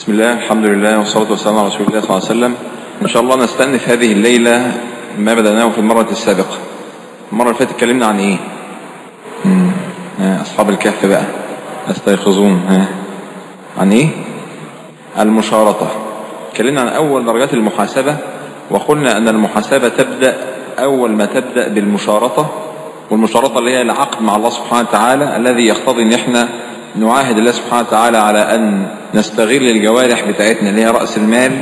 بسم الله الحمد لله والصلاة والسلام على رسول الله صلى الله عليه وسلم إن شاء الله نستأنف هذه الليلة ما بدأناه في المرة السابقة المرة اللي فاتت اتكلمنا عن إيه مم. آه، أصحاب الكهف بقى يستيقظون ها عن إيه المشارطة اتكلمنا عن أول درجات المحاسبة وقلنا أن المحاسبة تبدأ أول ما تبدأ بالمشارطة والمشارطة اللي هي العقد مع الله سبحانه وتعالى الذي يقتضي أن احنا نعاهد الله سبحانه وتعالى على أن نستغل الجوارح بتاعتنا اللي هي رأس المال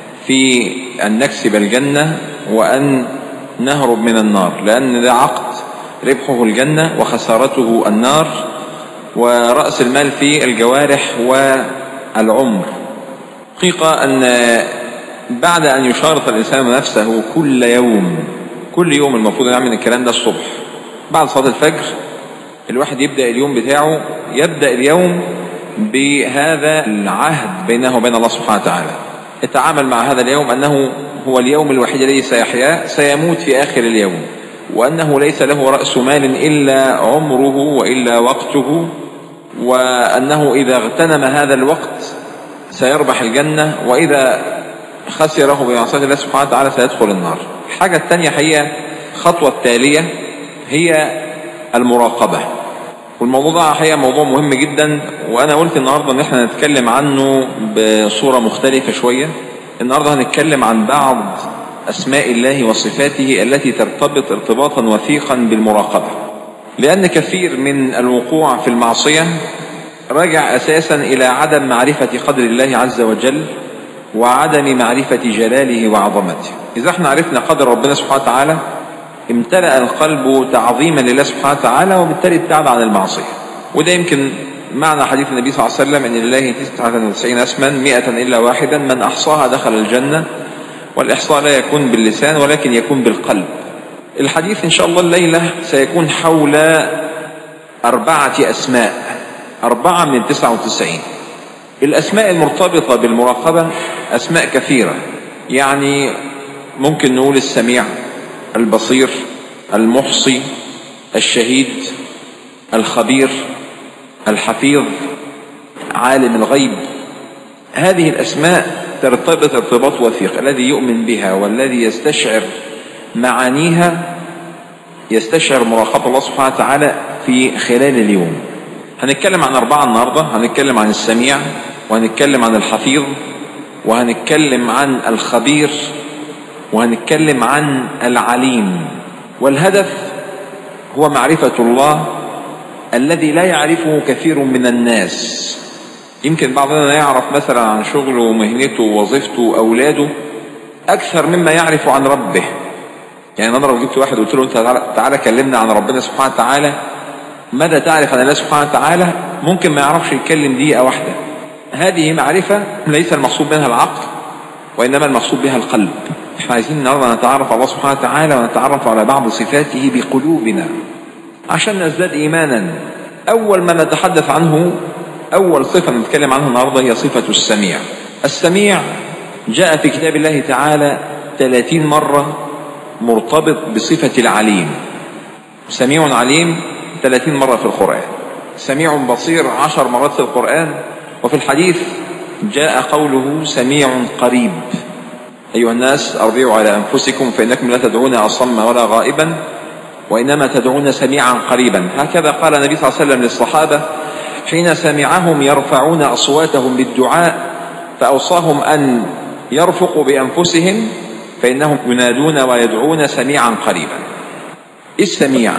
في أن نكسب الجنة وأن نهرب من النار لأن ده عقد ربحه الجنة وخسارته النار ورأس المال في الجوارح والعمر حقيقة أن بعد أن يشارط الإنسان نفسه كل يوم كل يوم المفروض يعمل الكلام ده الصبح بعد صلاة الفجر الواحد يبدأ اليوم بتاعه يبدأ اليوم بهذا العهد بينه وبين الله سبحانه وتعالى يتعامل مع هذا اليوم أنه هو اليوم الوحيد الذي سيحياه سيموت في آخر اليوم وأنه ليس له رأس مال إلا عمره وإلا وقته وأنه إذا اغتنم هذا الوقت سيربح الجنة وإذا خسره بمعصية الله سبحانه وتعالى سيدخل النار الحاجة الثانية هي الخطوة التالية هي المراقبة والموضوع ده حقيقة موضوع مهم جدا وأنا قلت النهاردة إن احنا نتكلم عنه بصورة مختلفة شوية النهاردة هنتكلم عن بعض أسماء الله وصفاته التي ترتبط ارتباطا وثيقا بالمراقبة لأن كثير من الوقوع في المعصية راجع أساسا إلى عدم معرفة قدر الله عز وجل وعدم معرفة جلاله وعظمته إذا احنا عرفنا قدر ربنا سبحانه وتعالى امتلأ القلب تعظيما لله سبحانه وتعالى وبالتالي ابتعد عن المعصية وده يمكن معنى حديث النبي صلى الله عليه وسلم ان لله 99 اسما 100 الا واحدا من احصاها دخل الجنة والاحصاء لا يكون باللسان ولكن يكون بالقلب الحديث ان شاء الله الليلة سيكون حول اربعة اسماء اربعة من 99 الاسماء المرتبطة بالمراقبة اسماء كثيرة يعني ممكن نقول السميع البصير المحصي الشهيد الخبير الحفيظ عالم الغيب هذه الأسماء ترتبط ارتباط وثيق الذي يؤمن بها والذي يستشعر معانيها يستشعر مراقبة الله سبحانه وتعالى في خلال اليوم هنتكلم عن أربعة النهاردة هنتكلم عن السميع وهنتكلم عن الحفيظ وهنتكلم عن الخبير وهنتكلم عن العليم والهدف هو معرفة الله الذي لا يعرفه كثير من الناس يمكن بعضنا يعرف مثلا عن شغله ومهنته ووظيفته وأولاده أكثر مما يعرف عن ربه يعني أنا لو جبت واحد وقلت له أنت تعالى كلمنا عن ربنا سبحانه وتعالى ماذا تعرف عن الله سبحانه وتعالى ممكن ما يعرفش يتكلم دقيقة واحدة هذه معرفة ليس المقصود منها العقل وإنما المقصود بها القلب احنا عايزين النهارده نتعرف على الله سبحانه وتعالى ونتعرف على بعض صفاته بقلوبنا عشان نزداد ايمانا اول ما نتحدث عنه اول صفه نتكلم عنها النهارده هي صفه السميع السميع جاء في كتاب الله تعالى 30 مره مرتبط بصفه العليم سميع عليم 30 مره في القران سميع بصير عشر مرات في القران وفي الحديث جاء قوله سميع قريب أيها الناس أرضعوا على أنفسكم فإنكم لا تدعون أصم ولا غائبا وإنما تدعون سميعا قريبا هكذا قال النبي صلى الله عليه وسلم للصحابة حين سمعهم يرفعون أصواتهم بالدعاء فأوصاهم أن يرفقوا بأنفسهم فإنهم ينادون ويدعون سميعا قريبا السميع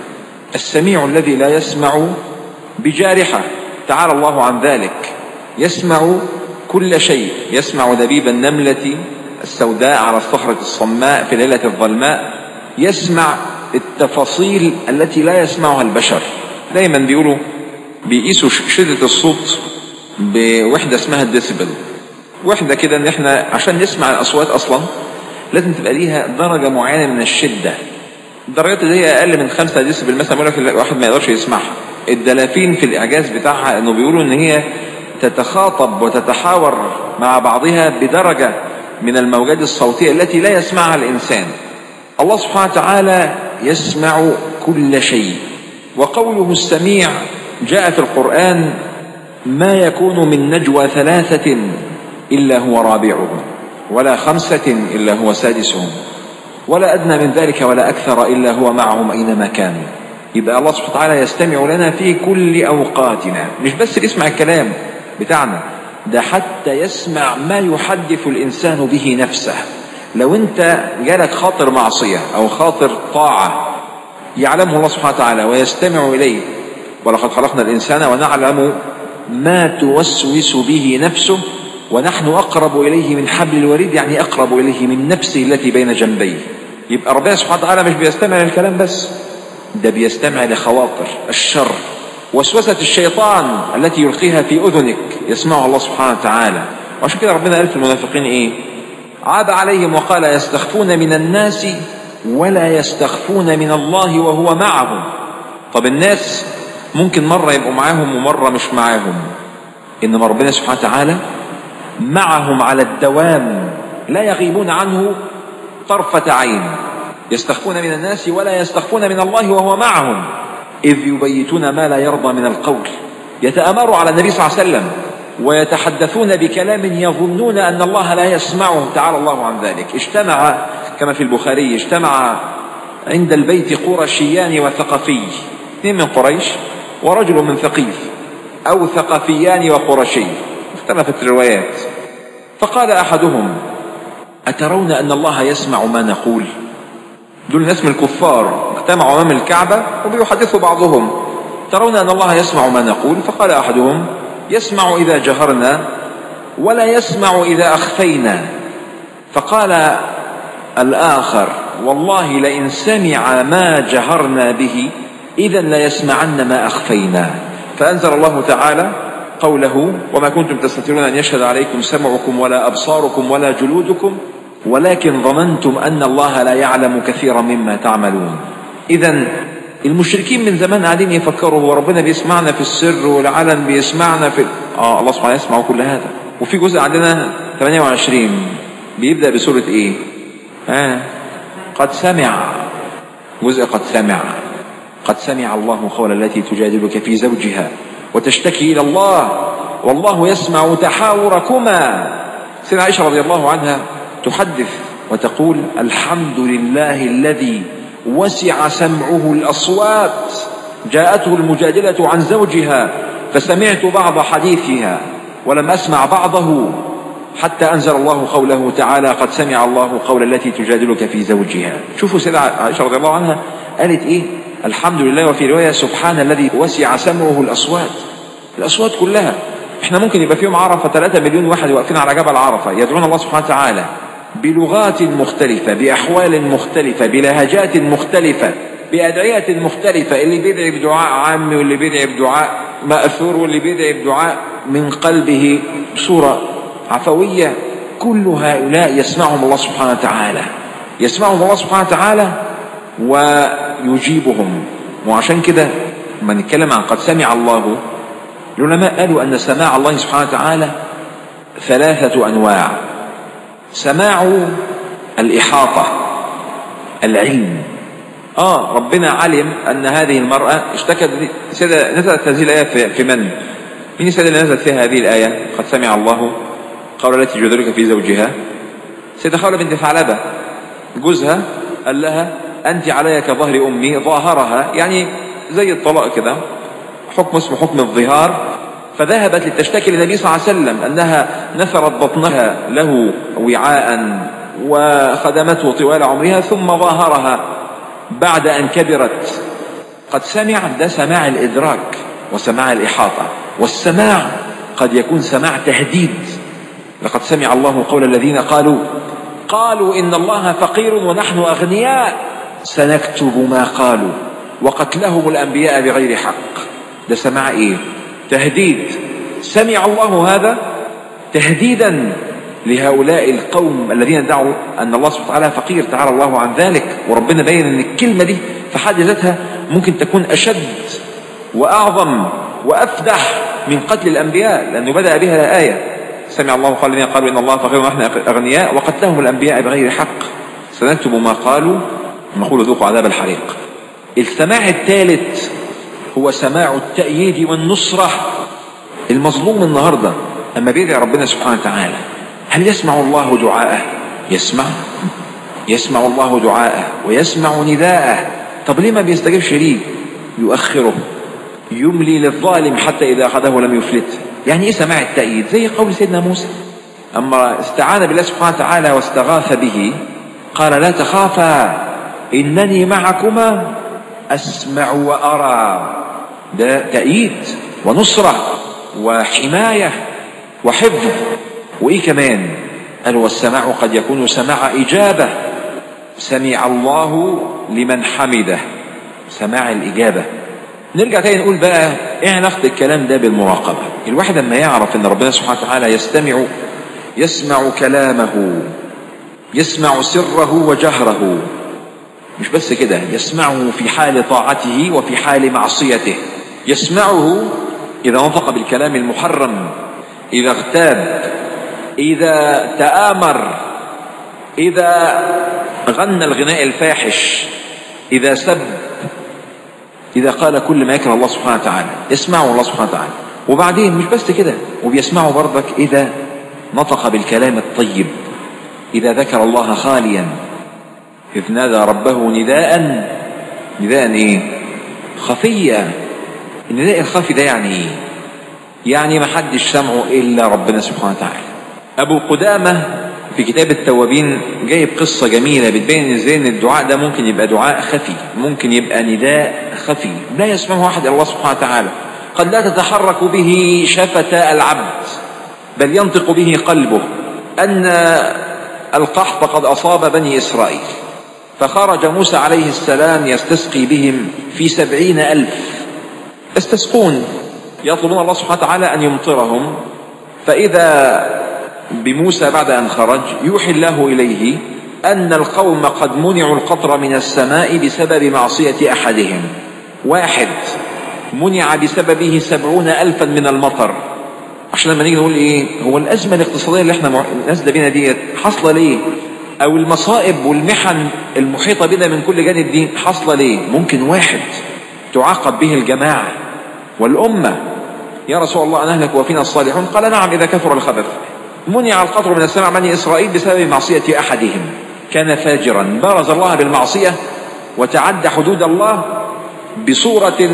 السميع الذي لا يسمع بجارحة تعالى الله عن ذلك يسمع كل شيء يسمع دبيب النملة السوداء على الصخرة الصماء في ليلة الظلماء يسمع التفاصيل التي لا يسمعها البشر دايما بيقولوا بيقيسوا شدة الصوت بوحدة اسمها الديسيبل وحدة كده ان احنا عشان نسمع الاصوات اصلا لازم تبقى ليها درجة معينة من الشدة الدرجات اللي هي اقل من خمسة ديسيبل مثلا بيقول لك الواحد ما يقدرش يسمعها الدلافين في الاعجاز بتاعها انه بيقولوا ان هي تتخاطب وتتحاور مع بعضها بدرجة من الموجات الصوتية التي لا يسمعها الإنسان الله سبحانه وتعالى يسمع كل شيء وقوله السميع جاء في القرآن ما يكون من نجوى ثلاثة إلا هو رابعهم ولا خمسة إلا هو سادسهم ولا أدنى من ذلك ولا أكثر إلا هو معهم أينما كانوا يبقى الله سبحانه وتعالى يستمع لنا في كل أوقاتنا مش بس يسمع الكلام بتاعنا ده حتى يسمع ما يحدث الإنسان به نفسه لو أنت جالك خاطر معصية أو خاطر طاعة يعلمه الله سبحانه وتعالى ويستمع إليه ولقد خلقنا الإنسان ونعلم ما توسوس به نفسه ونحن أقرب إليه من حبل الوريد يعني أقرب إليه من نفسه التي بين جنبيه يبقى ربنا سبحانه وتعالى مش بيستمع للكلام بس ده بيستمع لخواطر الشر وسوسة الشيطان التي يلقيها في أذنك يسمعها الله سبحانه وتعالى وعشان كده ربنا قال في المنافقين إيه عاب عليهم وقال يستخفون من الناس ولا يستخفون من الله وهو معهم طب الناس ممكن مرة يبقوا معاهم ومرة مش معاهم إنما ربنا سبحانه وتعالى معهم على الدوام لا يغيبون عنه طرفة عين يستخفون من الناس ولا يستخفون من الله وهو معهم إذ يبيتون ما لا يرضى من القول يتأمروا على النبي صلى الله عليه وسلم ويتحدثون بكلام يظنون أن الله لا يسمعهم تعالى الله عن ذلك اجتمع كما في البخاري اجتمع عند البيت قرشيان وثقفي اثنين من قريش ورجل من ثقيف أو ثقفيان وقرشي اختلفت الروايات فقال أحدهم أترون أن الله يسمع ما نقول دول ناس من الكفار اجتمعوا أمام الكعبة وبيحدثوا بعضهم ترون أن الله يسمع ما نقول فقال أحدهم يسمع إذا جهرنا ولا يسمع إذا أخفينا فقال الآخر والله لئن سمع ما جهرنا به إذا ليسمعن ما أخفينا فأنزل الله تعالى قوله وما كنتم تستطيعون أن يشهد عليكم سمعكم ولا أبصاركم ولا جلودكم ولكن ظننتم أن الله لا يعلم كثيرا مما تعملون إذا المشركين من زمان قاعدين يفكروا هو ربنا بيسمعنا في السر والعلن بيسمعنا في اه الله سبحانه يسمع كل هذا وفي جزء عندنا 28 بيبدأ بسورة ايه؟ آه قد سمع جزء قد سمع قد سمع الله قول التي تجادلك في زوجها وتشتكي إلى الله والله يسمع تحاوركما سيدنا عائشة رضي الله عنها تحدث وتقول الحمد لله الذي وسع سمعه الأصوات جاءته المجادلة عن زوجها فسمعت بعض حديثها ولم أسمع بعضه حتى أنزل الله قوله تعالى قد سمع الله قول التي تجادلك في زوجها شوفوا سيدة عائشة رضي الله عنها قالت إيه الحمد لله وفي رواية سبحان الذي وسع سمعه الأصوات الأصوات كلها احنا ممكن يبقى في يوم عرفة 3 مليون واحد واقفين على جبل عرفة يدعون الله سبحانه وتعالى بلغات مختلفة بأحوال مختلفة بلهجات مختلفة بأدعية مختلفة اللي بيدعي بدعاء عام واللي بيدعي بدعاء مأثور واللي بيدعي بدعاء من قلبه بصورة عفوية كل هؤلاء يسمعهم الله سبحانه وتعالى يسمعهم الله سبحانه وتعالى ويجيبهم وعشان كده لما نتكلم عن قد سمع الله العلماء قالوا أن سماع الله سبحانه وتعالى ثلاثة أنواع سماع الإحاطة العلم آه ربنا علم أن هذه المرأة اشتكت سيدة نزلت هذه الآية في, في من؟ مين السيدة اللي نزلت فيها هذه الآية؟ قد سمع الله قول التي جذلك في زوجها سيدة خولة بنت ثعلبة جوزها قال لها أنت علي كظهر أمي ظاهرها يعني زي الطلاق كده حكم اسمه حكم الظهار فذهبت لتشتكي للنبي صلى الله عليه وسلم أنها نثرت بطنها له وعاء وخدمته طوال عمرها ثم ظاهرها بعد أن كبرت قد سمع ده سماع الإدراك وسماع الإحاطة والسماع قد يكون سماع تهديد لقد سمع الله قول الذين قالوا قالوا إن الله فقير ونحن أغنياء سنكتب ما قالوا وقتلهم الأنبياء بغير حق ده سماع إيه تهديد سمع الله هذا تهديدا لهؤلاء القوم الذين دعوا أن الله سبحانه وتعالى فقير تعالى الله عن ذلك وربنا بين أن الكلمة دي في حد ذاتها ممكن تكون أشد وأعظم وأفدح من قتل الأنبياء لأنه بدأ بها الآية سمع الله قال الذين قالوا إن الله فقير ونحن أغنياء وقتلهم الأنبياء بغير حق سنكتب ما قالوا ونقول ذوقوا عذاب الحريق السماع الثالث هو سماع التأييد والنصرة المظلوم النهاردة أما بيدعي ربنا سبحانه وتعالى هل يسمع الله دعاءه يسمع يسمع الله دعاءه ويسمع نداءه طب ليه ما بيستجيبش ليه يؤخره يملي للظالم حتى إذا أخذه لم يفلت يعني إيه سماع التأييد زي قول سيدنا موسى أما استعان بالله سبحانه وتعالى واستغاث به قال لا تخافا إنني معكما أسمع وأرى ده تأييد ونصرة وحماية وحفظ وإيه كمان قال والسماع قد يكون سماع إجابة سمع الله لمن حمده سماع الإجابة نرجع تاني نقول بقى ايه علاقة الكلام ده بالمراقبة الواحد لما يعرف ان ربنا سبحانه وتعالى يستمع يسمع كلامه يسمع سره وجهره مش بس كده يسمعه في حال طاعته وفي حال معصيته يسمعه إذا نطق بالكلام المحرم إذا اغتاب إذا تآمر إذا غنى الغناء الفاحش إذا سب إذا قال كل ما يكره الله سبحانه وتعالى يسمعه الله سبحانه وتعالى وبعدين مش بس كده وبيسمعه برضك إذا نطق بالكلام الطيب إذا ذكر الله خاليا إذ نادى ربه نداء نداء إيه خفيا النداء الخفي ده يعني إيه يعني ما حدش سمعه إلا ربنا سبحانه وتعالى أبو قدامة في كتاب التوابين جايب قصة جميلة بتبين ازاي ان الدعاء ده ممكن يبقى دعاء خفي ممكن يبقى نداء خفي لا يسمعه أحد الله سبحانه وتعالى قد لا تتحرك به شفة العبد بل ينطق به قلبه أن القحط قد أصاب بني إسرائيل فخرج موسى عليه السلام يستسقي بهم في سبعين ألف يستسقون يطلبون الله سبحانه وتعالى أن يمطرهم فإذا بموسى بعد أن خرج يوحي الله إليه أن القوم قد منعوا القطر من السماء بسبب معصية أحدهم واحد منع بسببه سبعون ألفا من المطر عشان لما نيجي نقول إيه هو الأزمة الاقتصادية اللي احنا نازلة بينا ديت حاصلة ليه أو المصائب والمحن المحيطة بنا من كل جانب دي حاصلة ليه ممكن واحد تعاقب به الجماعة والأمة يا رسول الله أن أهلك وفينا الصالحون قال نعم إذا كثر الخبث منع القطر من السماء بني إسرائيل بسبب معصية أحدهم كان فاجرا بارز الله بالمعصية وتعدى حدود الله بصورة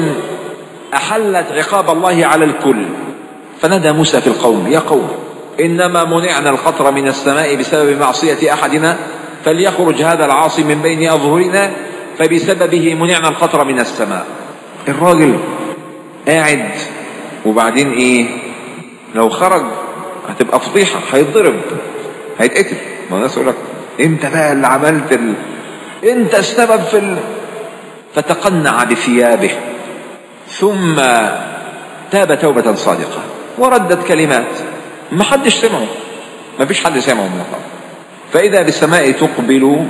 أحلت عقاب الله على الكل فنادى موسى في القوم يا قوم إنما منعنا القطر من السماء بسبب معصية أحدنا فليخرج هذا العاصي من بين أظهرنا فبسببه منعنا القطر من السماء الراجل قاعد وبعدين ايه لو خرج هتبقى فضيحة هيتضرب هيتقتل ما الناس يقول لك انت بقى اللي عملت ال... انت السبب في ال... فتقنع بثيابه ثم تاب توبة صادقة وردت كلمات ما حدش سمعه ما فيش حد سمعه من الخلق فإذا بالسماء تقبل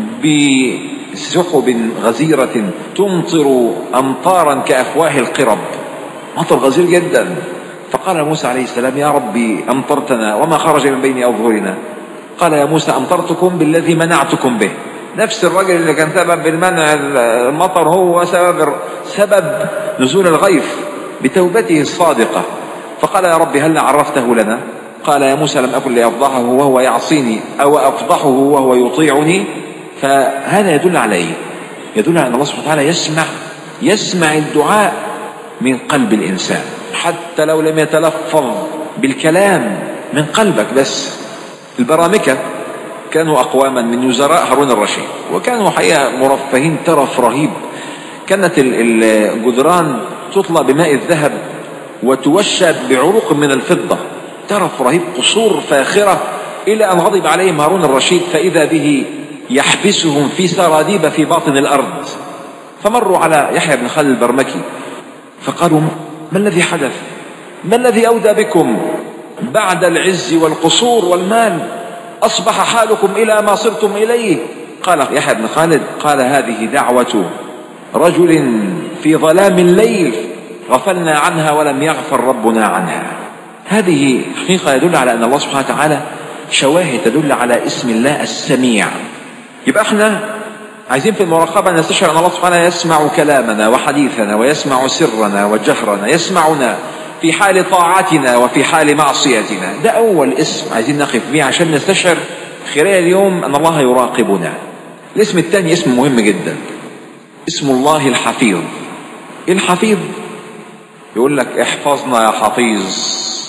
بسحب غزيرة تمطر أمطارا كأفواه القرب مطر غزير جدا فقال موسى عليه السلام يا ربي أمطرتنا وما خرج من بين أظهرنا قال يا موسى أمطرتكم بالذي منعتكم به نفس الرجل اللي كان سبب بالمنع المطر هو سبب سبب نزول الغيث بتوبته الصادقة فقال يا رب هل عرفته لنا قال يا موسى لم أكن لأفضحه وهو يعصيني أو أفضحه وهو يطيعني فهذا يدل على إيه يدل على أن الله سبحانه وتعالى يسمع يسمع الدعاء من قلب الإنسان حتى لو لم يتلفظ بالكلام من قلبك بس البرامكة كانوا أقواما من وزراء هارون الرشيد وكانوا حقيقة مرفهين ترف رهيب كانت الجدران تطلى بماء الذهب وتوشى بعروق من الفضة ترف رهيب قصور فاخرة إلى أن غضب عليهم هارون الرشيد فإذا به يحبسهم في سراديب في باطن الأرض فمروا على يحيى بن خالد البرمكي فقالوا ما الذي حدث ما الذي أودى بكم بعد العز والقصور والمال أصبح حالكم إلى ما صرتم إليه قال يحيى بن خالد قال هذه دعوة رجل في ظلام الليل غفلنا عنها ولم يغفر ربنا عنها هذه حقيقة يدل على أن الله سبحانه وتعالى شواهد تدل على اسم الله السميع يبقى احنا عايزين في المراقبة نستشعر أن الله سبحانه يسمع كلامنا وحديثنا ويسمع سرنا وجهرنا يسمعنا في حال طاعتنا وفي حال معصيتنا ده أول اسم عايزين نقف به عشان نستشعر خلال اليوم أن الله يراقبنا الاسم الثاني اسم مهم جدا اسم الله الحفيظ الحفيظ يقول لك احفظنا يا حفيظ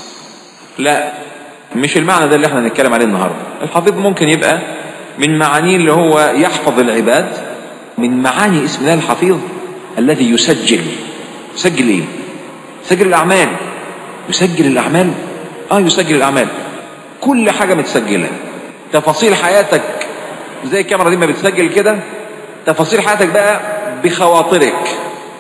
لا مش المعنى ده اللي احنا هنتكلم عليه النهارده الحفيظ ممكن يبقى من معانيه اللي هو يحفظ العباد من معاني اسم الله الحفيظ الذي يسجل يسجل ايه يسجل الاعمال يسجل الاعمال اه يسجل الاعمال كل حاجه متسجله تفاصيل حياتك زي الكاميرا دي ما بتسجل كده تفاصيل حياتك بقى بخواطرك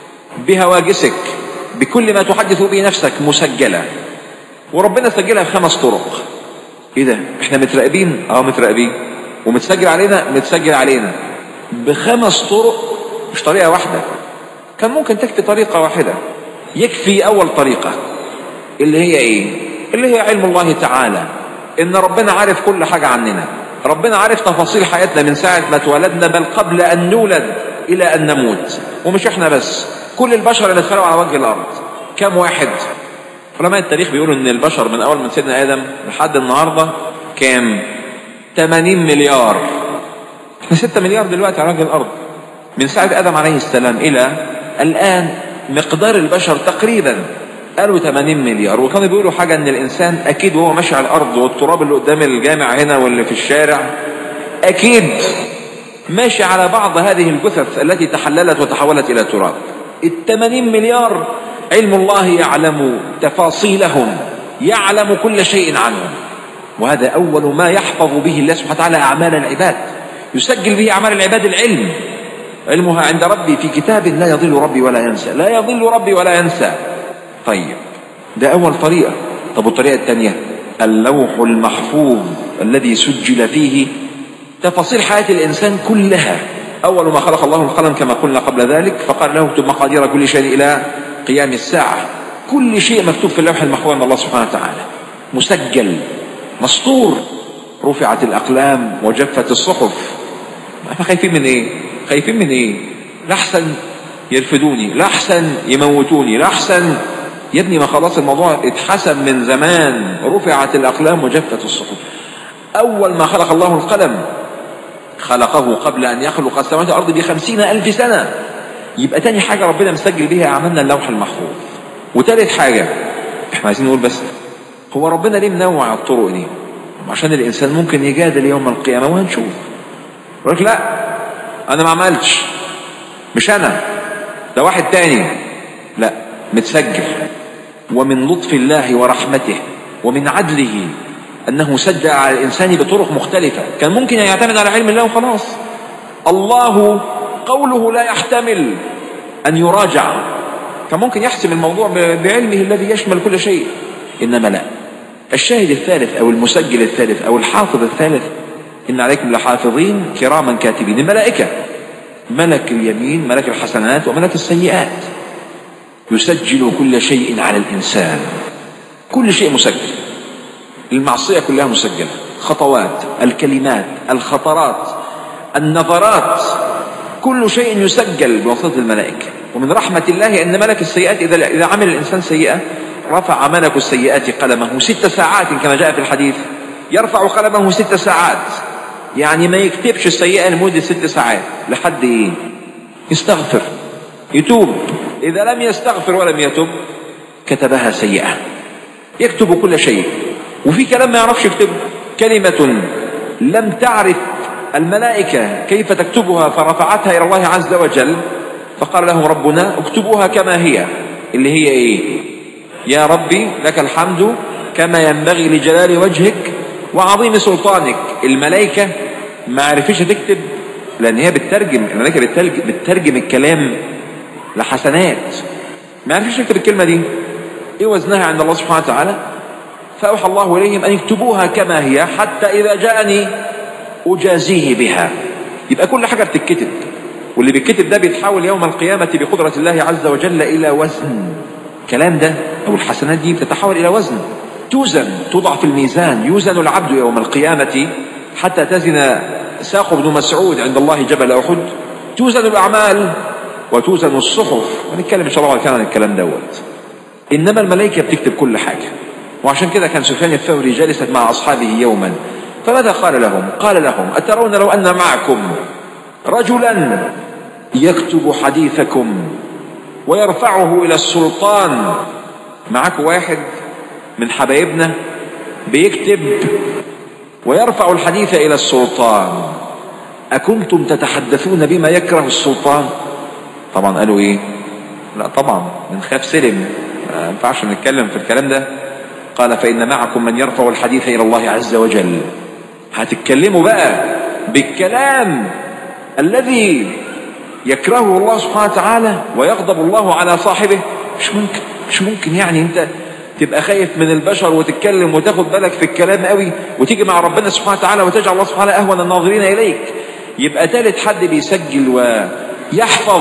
بهواجسك بكل ما تحدث به نفسك مسجله وربنا سجلها بخمس طرق ايه ده احنا متراقبين اه متراقبين ومتسجل علينا متسجل علينا بخمس طرق مش طريقه واحده كان ممكن تكفي طريقه واحده يكفي اول طريقه اللي هي ايه اللي هي علم الله تعالى ان ربنا عارف كل حاجه عننا ربنا عارف تفاصيل حياتنا من ساعه ما اتولدنا بل قبل ان نولد الى ان نموت ومش احنا بس كل البشر اللي اتخلقوا على وجه الارض كم واحد علماء التاريخ بيقولوا ان البشر من اول من سيدنا ادم لحد النهارده كام 80 مليار احنا 6 مليار دلوقتي على وجه الارض من ساعه ادم عليه السلام الى الان مقدار البشر تقريبا قالوا 80 مليار وكانوا بيقولوا حاجه ان الانسان اكيد وهو ماشي على الارض والتراب اللي قدام الجامع هنا واللي في الشارع اكيد ماشي على بعض هذه الجثث التي تحللت وتحولت الى تراب ال 80 مليار علم الله يعلم تفاصيلهم يعلم كل شيء عنهم وهذا أول ما يحفظ به الله سبحانه وتعالى أعمال العباد يسجل به أعمال العباد العلم علمها عند ربي في كتاب لا يضل ربي ولا ينسى لا يضل ربي ولا ينسى طيب ده أول طريقة طب والطريقة الثانية اللوح المحفوظ الذي سجل فيه تفاصيل حياة الإنسان كلها أول ما خلق الله القلم كما قلنا قبل ذلك فقال له اكتب مقادير كل شيء إلى قيام الساعة كل شيء مكتوب في اللوح المحفوظ من الله سبحانه وتعالى مسجل مسطور رفعت الأقلام وجفت الصحف احنا خايفين من ايه خايفين من ايه لحسن يرفدوني لحسن يموتوني لحسن يا ابني ما خلاص الموضوع اتحسن من زمان رفعت الأقلام وجفت الصحف أول ما خلق الله القلم خلقه قبل أن يخلق السماوات والأرض بخمسين ألف سنة يبقى تاني حاجة ربنا مسجل بيها أعمالنا اللوح المحفوظ وتالت حاجة احنا عايزين نقول بس هو ربنا ليه منوع الطرق دي عشان الإنسان ممكن يجادل يوم القيامة وهنشوف يقول لك لا أنا ما عملتش مش أنا ده واحد تاني لا متسجل ومن لطف الله ورحمته ومن عدله أنه سجل على الإنسان بطرق مختلفة كان ممكن يعتمد على علم الله وخلاص الله قوله لا يحتمل أن يراجع كان ممكن يحسم الموضوع بعلمه الذي يشمل كل شيء إنما لا الشاهد الثالث أو المسجل الثالث أو الحافظ الثالث إن عليكم لحافظين كراما كاتبين الملائكة ملك اليمين ملك الحسنات وملك السيئات يسجل كل شيء على الإنسان كل شيء مسجل المعصية كلها مسجلة خطوات الكلمات الخطرات النظرات كل شيء يسجل بواسطة الملائكة ومن رحمة الله أن ملك السيئات إذا إذا عمل الإنسان سيئة رفع ملك السيئات قلمه ست ساعات كما جاء في الحديث يرفع قلمه ست ساعات يعني ما يكتبش السيئة لمدة ست ساعات لحد إيه يستغفر يتوب إذا لم يستغفر ولم يتوب كتبها سيئة يكتب كل شيء وفي كلام ما يعرفش يكتبه كلمة لم تعرف الملائكة كيف تكتبها فرفعتها إلى الله عز وجل فقال لهم ربنا اكتبوها كما هي اللي هي ايه يا ربي لك الحمد كما ينبغي لجلال وجهك وعظيم سلطانك الملائكة ما عرفتش تكتب لأن هي بتترجم الملائكة بتترجم, بتترجم الكلام لحسنات ما عرفتش تكتب الكلمة دي ايه وزنها عند الله سبحانه وتعالى فأوحى الله إليهم أن يكتبوها كما هي حتى إذا جاءني أجازيه بها يبقى كل حاجة بتتكتب واللي بيتكتب ده بيتحول يوم القيامة بقدرة الله عز وجل إلى وزن الكلام ده أو الحسنات دي بتتحول إلى وزن توزن توضع في الميزان يوزن العبد يوم القيامة حتى تزن ساق ابن مسعود عند الله جبل أحد توزن الأعمال وتوزن الصحف ونتكلم إن شاء الله كان عن الكلام دوت إنما الملائكة بتكتب كل حاجة وعشان كده كان سفيان الثوري جالسا مع أصحابه يوما فماذا قال لهم قال لهم أترون لو أن معكم رجلا يكتب حديثكم ويرفعه إلى السلطان معاكم واحد من حبايبنا بيكتب ويرفع الحديث إلى السلطان أكنتم تتحدثون بما يكره السلطان طبعا قالوا إيه لا طبعا بنخاف سلم ما ينفعش نتكلم في الكلام ده قال فإن معكم من يرفع الحديث إلى الله عز وجل هتتكلموا بقى بالكلام الذي يكرهه الله سبحانه وتعالى ويغضب الله على صاحبه مش ممكن مش ممكن يعني انت تبقى خايف من البشر وتتكلم وتاخد بالك في الكلام قوي وتيجي مع ربنا سبحانه وتعالى وتجعل الله سبحانه اهون الناظرين اليك يبقى ثالث حد بيسجل ويحفظ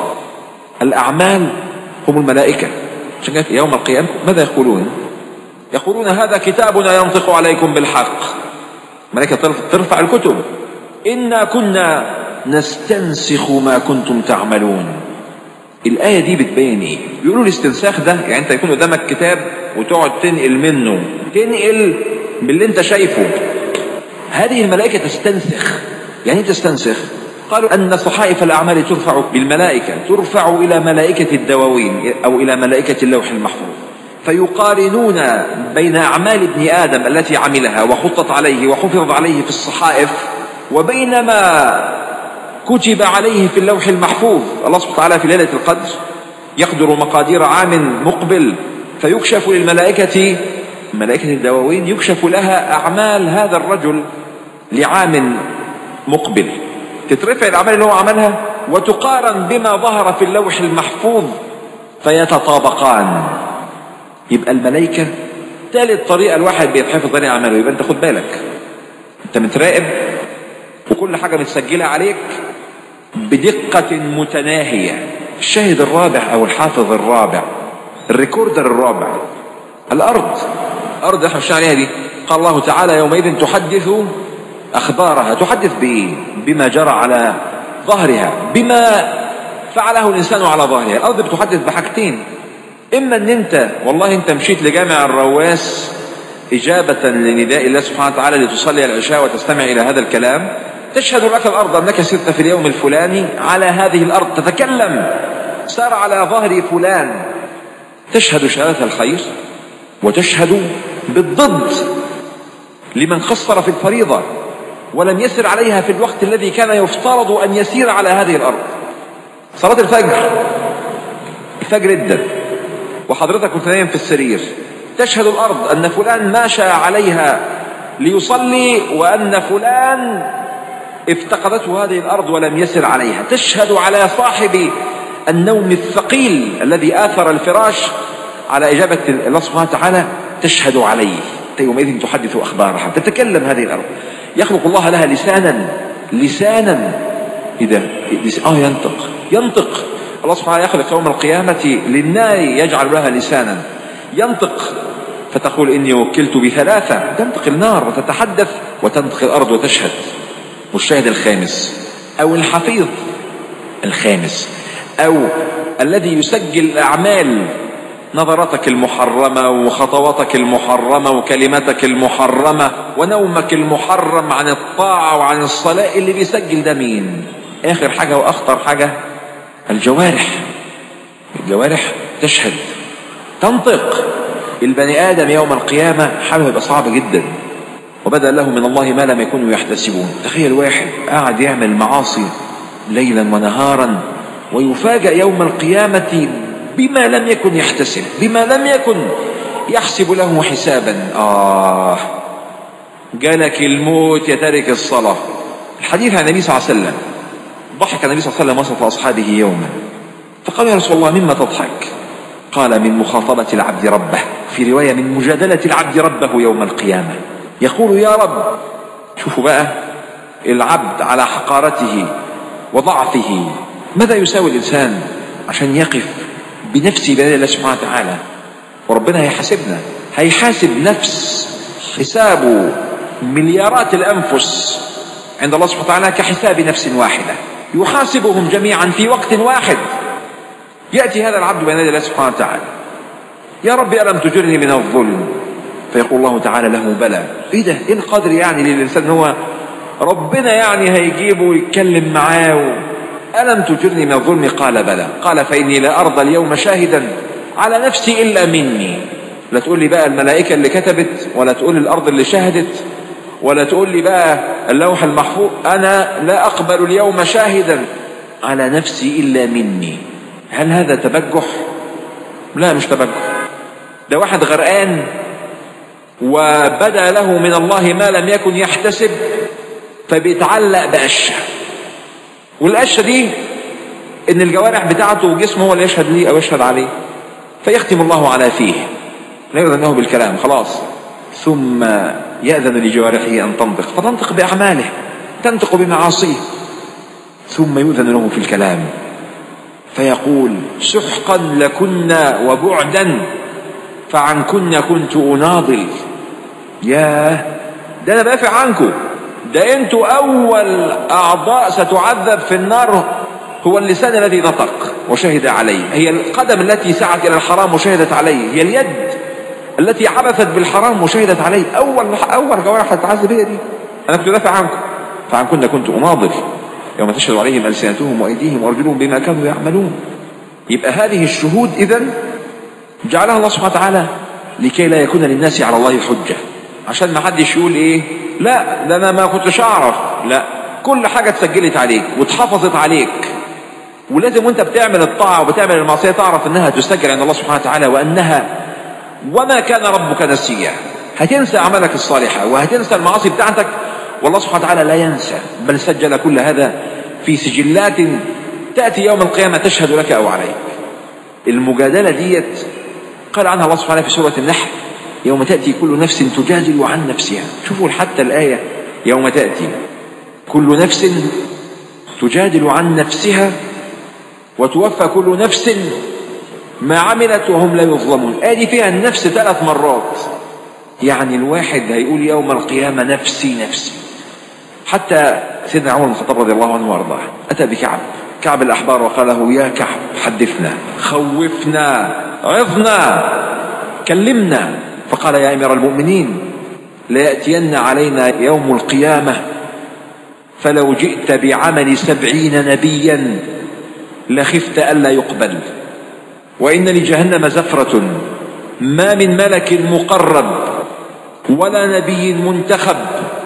الاعمال هم الملائكه عشان كده في يوم القيامه ماذا يقولون؟ يقولون هذا كتابنا ينطق عليكم بالحق ملائكه ترفع الكتب انا كنا نستنسخ ما كنتم تعملون الآية دي بتبين إيه؟ بيقولوا الاستنساخ ده يعني أنت يكون قدامك كتاب وتقعد تنقل منه تنقل باللي أنت شايفه هذه الملائكة تستنسخ يعني إيه تستنسخ؟ قالوا أن صحائف الأعمال ترفع بالملائكة ترفع إلى ملائكة الدواوين أو إلى ملائكة اللوح المحفوظ فيقارنون بين أعمال ابن آدم التي عملها وخطت عليه وحفظ عليه في الصحائف وبينما كتب عليه في اللوح المحفوظ الله سبحانه وتعالى في ليلة القدر يقدر مقادير عام مقبل فيكشف للملائكة ملائكة الدواوين يكشف لها أعمال هذا الرجل لعام مقبل تترفع الأعمال اللي هو عملها وتقارن بما ظهر في اللوح المحفوظ فيتطابقان يبقى الملائكة ثالث طريقة الواحد بيتحفظ عليه أعماله يبقى أنت خد بالك أنت متراقب وكل حاجة متسجلة عليك بدقة متناهية الشاهد الرابع أو الحافظ الرابع الريكوردر الرابع الأرض الأرض احنا مش عليها دي قال الله تعالى يومئذ تحدث أخبارها تحدث بإيه بما جرى على ظهرها بما فعله الإنسان على ظهرها الأرض بتحدث بحاجتين إما أن أنت والله أنت مشيت لجامع الرواس إجابة لنداء الله سبحانه وتعالى لتصلي العشاء وتستمع إلى هذا الكلام تشهد لك الأرض أنك سرت في اليوم الفلاني على هذه الأرض تتكلم سار على ظهر فلان تشهد شهادة الخير وتشهد بالضد لمن قصر في الفريضة ولم يسر عليها في الوقت الذي كان يفترض أن يسير على هذه الأرض صلاة الفجر الفجر جدا وحضرتك كنت نايم في السرير تشهد الأرض أن فلان ماشى عليها ليصلي وأن فلان افتقدته هذه الأرض ولم يسر عليها تشهد على صاحب النوم الثقيل الذي آثر الفراش على إجابة الله سبحانه وتعالى تشهد عليه يومئذ تحدث أخبارها تتكلم هذه الأرض يخلق الله لها لسانا لسانا إذا آه ينطق ينطق الله سبحانه يخلق يوم القيامة للنار يجعل لها لسانا ينطق فتقول إني وكلت بثلاثة تنطق النار وتتحدث وتنطق الأرض وتشهد والشاهد الخامس أو الحفيظ الخامس أو الذي يسجل الأعمال نظرتك المحرمة وخطواتك المحرمة وكلماتك المحرمة ونومك المحرم عن الطاعة وعن الصلاة اللي بيسجل ده مين آخر حاجة وأخطر حاجة الجوارح الجوارح تشهد تنطق البني آدم يوم القيامة حاله يبقى صعب جدا وبدأ له من الله ما لم يكونوا يحتسبون تخيل واحد قاعد يعمل معاصي ليلا ونهارا ويفاجأ يوم القيامة بما لم يكن يحتسب بما لم يكن يحسب له حسابا آه جالك الموت يا تارك الصلاة الحديث عن النبي صلى الله عليه وسلم ضحك النبي صلى الله عليه وسلم وسط أصحابه يوما فقال يا رسول الله مما تضحك قال من مخاطبة العبد ربه في رواية من مجادلة العبد ربه يوم القيامة يقول يا رب شوفوا بقى العبد على حقارته وضعفه ماذا يساوي الإنسان عشان يقف بنفسه بين الله سبحانه وتعالى وربنا هيحاسبنا هيحاسب نفس حساب مليارات الأنفس عند الله سبحانه وتعالى كحساب نفس واحدة يحاسبهم جميعا في وقت واحد يأتي هذا العبد بين الله سبحانه وتعالى يا رب ألم تجرني من الظلم فيقول الله تعالى له بلى ايه ده ايه القدر يعني للإنسان هو ربنا يعني هيجيبه ويتكلم معاه و... ألم تجرني من الظلم قال بلى قال فإني لا أرضى اليوم شاهدا على نفسي إلا مني لا تقول لي بقى الملائكة اللي كتبت ولا تقول لي الأرض اللي شهدت ولا تقول لي بقى اللوح المحفوظ أنا لا أقبل اليوم شاهدا على نفسي إلا مني هل هذا تبجح؟ لا مش تبجح ده واحد غرقان وبدا له من الله ما لم يكن يحتسب فبيتعلق بقشه والقشه دي ان الجوارح بتاعته وجسمه هو اللي يشهد ليه او يشهد عليه فيختم الله على فيه لا يؤذن له بالكلام خلاص ثم يأذن لجوارحه أن تنطق فتنطق بأعماله تنطق بمعاصيه ثم يؤذن له في الكلام فيقول سحقا لكنا وبعدا فعنكن كنت أناضل ياه ده أنا بافع عنكم ده أنتوا أول أعضاء ستعذب في النار هو اللسان الذي نطق وشهد عليه هي القدم التي سعت إلى الحرام وشهدت عليه هي اليد التي عبثت بالحرام وشهدت عليه أول أول جوارح هتتعذب هي دي أنا كنت دافع عنكم فعنكن كنت أناضل يوم تشهد عليهم ألسنتهم وأيديهم وأرجلهم بما كانوا يعملون يبقى هذه الشهود إذا جعلها الله سبحانه وتعالى لكي لا يكون للناس على الله حجة عشان ما حدش يقول إيه لا ده أنا ما كنتش أعرف لا كل حاجة اتسجلت عليك واتحفظت عليك ولازم وانت بتعمل الطاعة وبتعمل المعصية تعرف انها تسجل عند الله سبحانه وتعالى وانها وما كان ربك نسيا هتنسى اعمالك الصالحة وهتنسى المعاصي بتاعتك والله سبحانه وتعالى لا ينسى بل سجل كل هذا في سجلات تأتي يوم القيامة تشهد لك أو عليك المجادلة ديت قال عنها الله سبحانه في سورة النحل يوم تأتي كل نفس تجادل عن نفسها شوفوا حتى الآية يوم تأتي كل نفس تجادل عن نفسها وتوفى كل نفس ما عملت وهم لا يظلمون ادي فيها النفس ثلاث مرات يعني الواحد هيقول يوم القيامة نفسي نفسي حتى سيدنا عمر بن الخطاب رضي الله عنه وارضاه اتى بكعب كعب الاحبار وقال له يا كعب حدثنا خوفنا عظنا كلمنا فقال يا امير المؤمنين لياتين علينا يوم القيامه فلو جئت بعمل سبعين نبيا لخفت ألا يقبل وإن لجهنم زفرة ما من ملك مقرب ولا نبي منتخب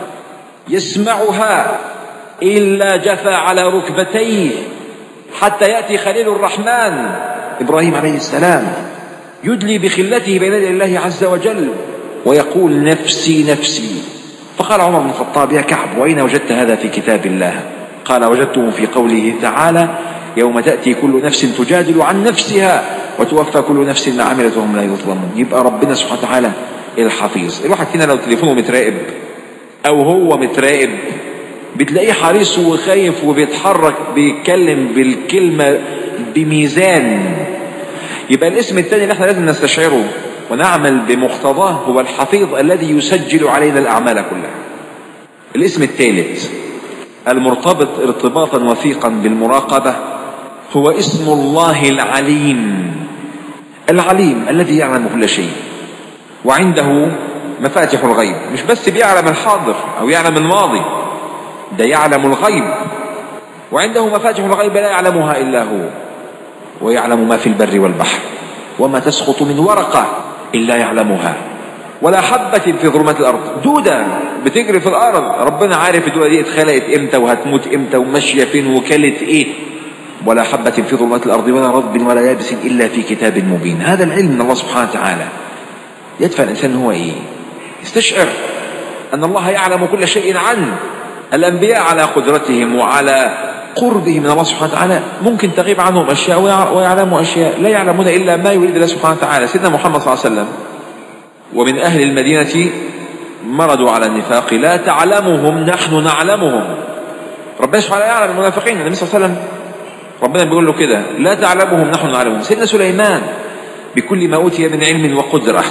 يسمعها إلا جثى على ركبتيه حتى يأتي خليل الرحمن إبراهيم عليه السلام يدلي بخلته بين يدي الله عز وجل ويقول نفسي نفسي فقال عمر بن الخطاب يا كعب وأين وجدت هذا في كتاب الله قال وجدته في قوله تعالى يوم تأتي كل نفس تجادل عن نفسها وتوفى كل نفس ما عملت وهم لا يظلمون يبقى ربنا سبحانه وتعالى الحفيظ الواحد فينا لو تليفونه متراقب او هو متراقب بتلاقيه حريص وخايف وبيتحرك بيتكلم بالكلمة بميزان يبقى الاسم الثاني اللي احنا لازم نستشعره ونعمل بمقتضاه هو الحفيظ الذي يسجل علينا الأعمال كلها الاسم الثالث المرتبط ارتباطا وثيقا بالمراقبة هو اسم الله العليم العليم الذي يعلم كل شيء وعنده مفاتح الغيب مش بس بيعلم الحاضر أو يعلم الماضي ده يعلم الغيب وعنده مفاتح الغيب لا يعلمها إلا هو ويعلم ما في البر والبحر وما تسقط من ورقة إلا يعلمها ولا حبة في ظلمات الأرض دودة بتجري في الأرض ربنا عارف الدودة دي اتخلقت إمتى وهتموت إمتى وماشية فين وكلت إيه ولا حبة في ظلمات الأرض ولا رطب ولا يابس إلا في كتاب مبين هذا العلم من الله سبحانه وتعالى يدفع الإنسان هو إيه يستشعر أن الله يعلم كل شيء عنه الأنبياء على قدرتهم وعلى قربهم من الله سبحانه وتعالى ممكن تغيب عنهم أشياء ويعلموا أشياء لا يعلمون إلا ما يريد الله سبحانه وتعالى سيدنا محمد صلى الله عليه وسلم ومن أهل المدينة مرضوا على النفاق لا تعلمهم نحن نعلمهم ربنا سبحانه يعلم المنافقين النبي صلى الله عليه وسلم ربنا بيقول له كده لا تعلمهم نحن نعلمهم سيدنا سليمان بكل ما أوتي من علم وقدرة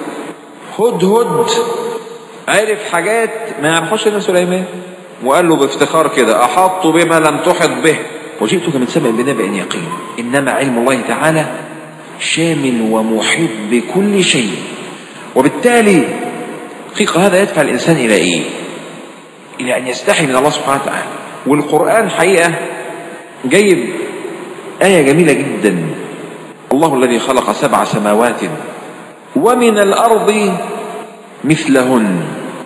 هدهد عرف حاجات ما يعرفهاش سيدنا سليمان وقال له بافتخار كده أحط بما لم تحط به وجئتك من سبع بنبأ يقين إنما علم الله تعالى شامل ومحيط بكل شيء وبالتالي حقيقة هذا يدفع الإنسان إلى إيه؟ إلى أن يستحي من الله سبحانه وتعالى والقرآن حقيقة جايب آية جميلة جدا الله الذي خلق سبع سماوات ومن الأرض مثلهن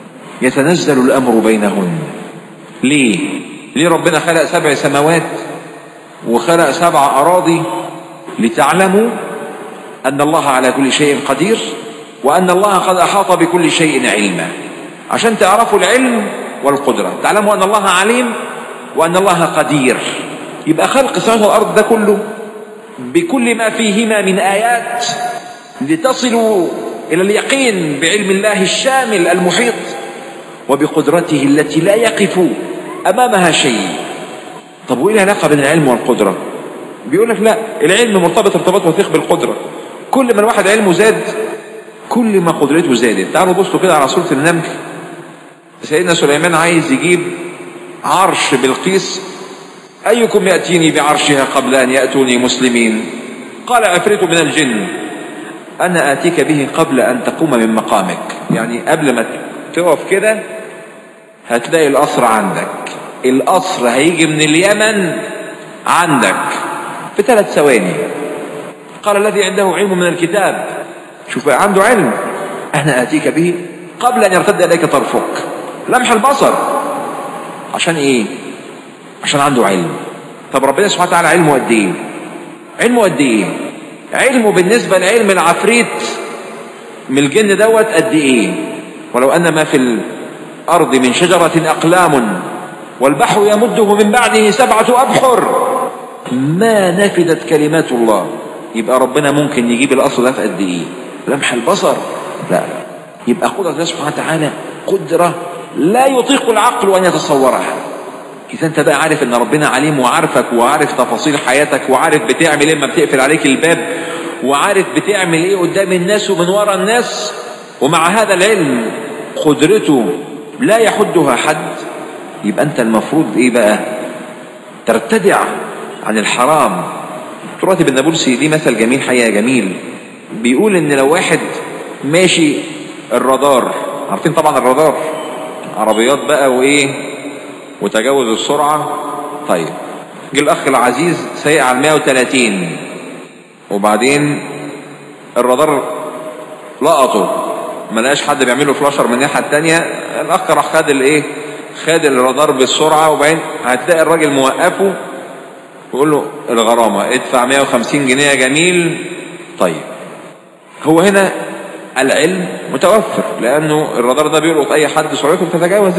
يتنزل الأمر بينهن ليه؟ ليه ربنا خلق سبع سماوات وخلق سبع أراضي لتعلموا أن الله على كل شيء قدير وأن الله قد أحاط بكل شيء علما عشان تعرفوا العلم والقدرة تعلموا أن الله عليم وأن الله قدير يبقى خلق السماوات والأرض ده كله بكل ما فيهما من آيات لتصلوا إلى اليقين بعلم الله الشامل المحيط وبقدرته التي لا يقف أمامها شيء طب وإيه العلاقة بين العلم والقدرة بيقول لك لا العلم مرتبط ارتباط وثيق بالقدرة كل ما الواحد علمه زاد كل ما قدرته زادت تعالوا بصوا كده على سورة النمل سيدنا سليمان عايز يجيب عرش بلقيس أيكم يأتيني بعرشها قبل أن يأتوني مسلمين قال عفريت من الجن أنا آتيك به قبل أن تقوم من مقامك يعني قبل ما تقف كده هتلاقي القصر عندك القصر هيجي من اليمن عندك في ثلاث ثواني قال الذي عنده علم من الكتاب شوف عنده علم أنا آتيك به قبل أن يرتد إليك طرفك لمح البصر عشان إيه عشان عنده علم طب ربنا سبحانه وتعالى علمه قد إيه علمه قد إيه علمه بالنسبة لعلم العفريت من الجن دوت قد إيه ولو أن ما في الأرض من شجرة أقلام والبحر يمده من بعده سبعة أبحر ما نفدت كلمات الله يبقى ربنا ممكن يجيب الأصل ده في قد إيه لمح البصر لا يبقى قدرة الله سبحانه وتعالى قدرة لا يطيق العقل أن يتصورها إذا أنت بقى عارف أن ربنا عليم وعارفك وعارف تفاصيل حياتك وعارف بتعمل إيه لما بتقفل عليك الباب وعارف بتعمل إيه قدام الناس ومن وراء الناس ومع هذا العلم قدرته لا يحدها حد يبقى أنت المفروض إيه بقى ترتدع عن الحرام راتب النابلسي دي مثل جميل حقيقة جميل بيقول ان لو واحد ماشي الرادار عارفين طبعا الرادار عربيات بقى وايه وتجاوز السرعة طيب جه الاخ العزيز سايق على 130 وبعدين الرادار لقطه ما لقاش حد بيعمل له فلاشر من الناحيه الثانيه الاخ راح خد الايه خد الرادار بالسرعه وبعدين هتلاقي الراجل موقفه ويقول له الغرامه ادفع 150 جنيه يا جميل طيب هو هنا العلم متوفر لانه الرادار ده بيلقط اي حد سرعته بتتجاوز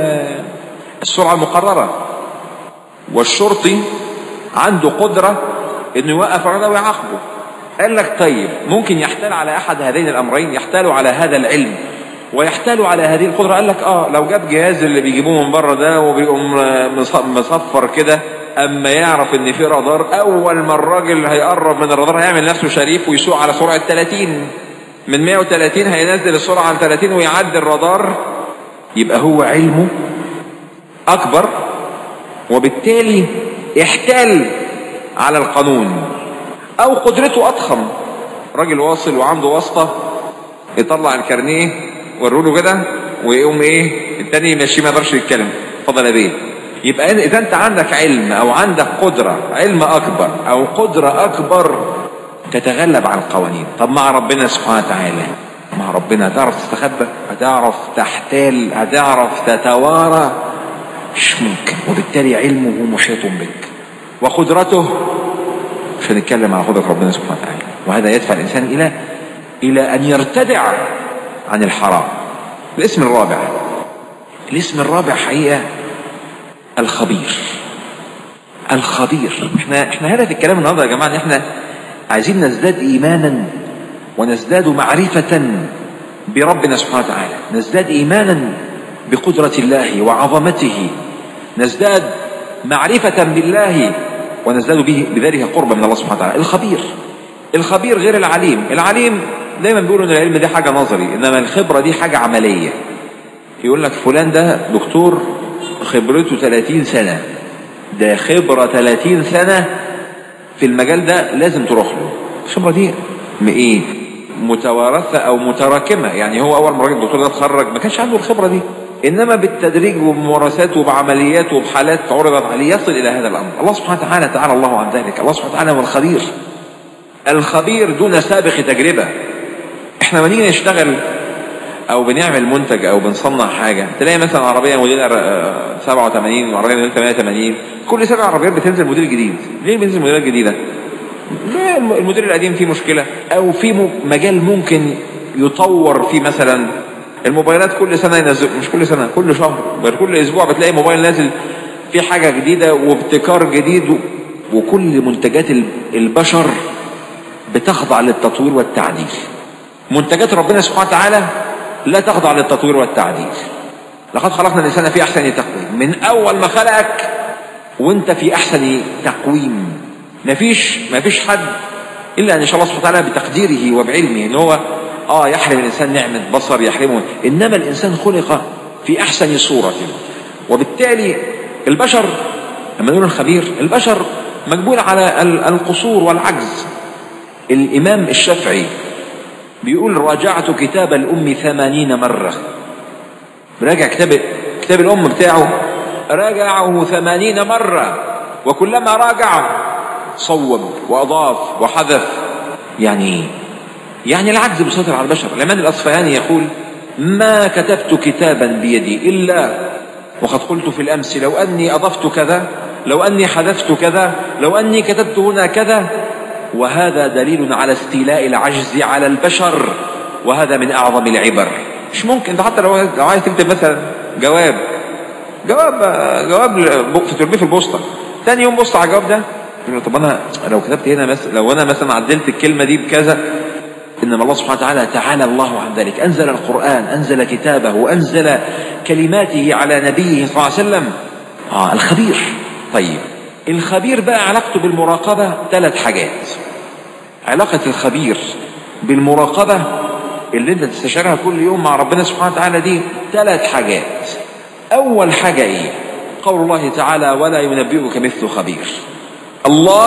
السرعه المقرره والشرطي عنده قدره انه يوقف الرادار ويعاقبه قال لك طيب ممكن يحتال على احد هذين الامرين يحتال على هذا العلم ويحتال على هذه القدره قال لك اه لو جاب جهاز اللي بيجيبوه من بره ده وبيقوم مصفر كده اما يعرف ان في رادار اول ما الراجل هيقرب من الرادار هيعمل نفسه شريف ويسوق على سرعه 30 من 130 هينزل السرعه عن 30 ويعدي الرادار يبقى هو علمه اكبر وبالتالي احتال على القانون او قدرته اضخم راجل واصل وعنده واسطه يطلع الكارنيه وروا له كده ويقوم ايه التاني يمشيه ما يقدرش يتكلم اتفضل يا بيه يبقى اذا انت عندك علم او عندك قدره علم اكبر او قدره اكبر تتغلب على القوانين طب مع ربنا سبحانه وتعالى مع ربنا هتعرف تستخبى هتعرف تحتال هتعرف تتوارى مش ممكن وبالتالي علمه محيط بك وقدرته مش هنتكلم على قدرة ربنا سبحانه وتعالى وهذا يدفع الإنسان إلى إلى أن يرتدع عن الحرام الاسم الرابع الاسم الرابع حقيقة الخبير الخبير احنا احنا هدف الكلام النهارده يا جماعه ان احنا عايزين نزداد ايمانا ونزداد معرفة بربنا سبحانه وتعالى نزداد ايمانا بقدرة الله وعظمته نزداد معرفة بالله ونزداد به بذلك قربا من الله سبحانه وتعالى الخبير الخبير غير العليم العليم دايما بيقولوا ان العلم دي حاجة نظري انما الخبرة دي حاجة عملية يقول لك فلان ده دكتور خبرته 30 سنة ده خبرة 30 سنة في المجال ده لازم تروح له الخبرة دي م- ايه متوارثه او متراكمه يعني هو اول ما راجل الدكتور ده اتخرج ما كانش عنده الخبره دي انما بالتدريج وبممارسات وبعمليات وبحالات عرضت عليه يصل الى هذا الامر الله سبحانه وتعالى تعالى الله عن ذلك الله سبحانه وتعالى هو الخبير الخبير دون سابق تجربه احنا لما نيجي نشتغل او بنعمل منتج او بنصنع حاجه تلاقي مثلا عربيه موديل آه، 87 وعربيه موديل 88 كل سنه عربيات بتنزل موديل جديد ليه بتنزل موديلات جديده لا الم- الموديل القديم فيه مشكله او في م- مجال ممكن يطور فيه مثلا الموبايلات كل سنه ينزل مش كل سنه كل شهر بل كل اسبوع بتلاقي موبايل نازل فيه حاجه جديده وابتكار جديد و- وكل منتجات ال- البشر بتخضع للتطوير والتعديل منتجات ربنا سبحانه وتعالى لا تخضع للتطوير والتعديل لقد خلقنا الانسان في احسن تقويم من اول ما خلقك وانت في احسن تقويم مفيش مفيش حد الا ان يشاء الله سبحانه وتعالى بتقديره وبعلمه ان هو اه يحرم الانسان نعمه بصر يحرمه انما الانسان خلق في احسن صوره وبالتالي البشر لما نقول الخبير البشر مجبول على ال- القصور والعجز الامام الشافعي بيقول راجعت كتاب الأم ثمانين مرة راجع كتاب كتاب الأم بتاعه راجعه ثمانين مرة وكلما راجع صوب وأضاف وحذف يعني إيه؟ يعني العجز مسيطر على البشر الإمام الأصفهاني يقول ما كتبت كتابا بيدي إلا وقد قلت في الأمس لو أني أضفت كذا لو أني حذفت كذا لو أني كتبت هنا كذا وهذا دليل على استيلاء العجز على البشر وهذا من أعظم العبر مش ممكن ده حتى لو لو عايز تكتب مثلا جواب جواب جواب ل- في تربيه في البوسطه تاني يوم بص على الجواب ده يقول له طب انا لو كتبت هنا مثلا لو انا مثلا عدلت الكلمه دي بكذا انما الله سبحانه وتعالى تعالى الله عن ذلك انزل القران انزل كتابه وانزل كلماته على نبيه صلى الله عليه وسلم اه الخبير طيب الخبير بقى علاقته بالمراقبه ثلاث حاجات علاقه الخبير بالمراقبه اللي انت تستشعرها كل يوم مع ربنا سبحانه وتعالى دي ثلاث حاجات اول حاجه ايه قول الله تعالى ولا ينبئك مثل خبير الله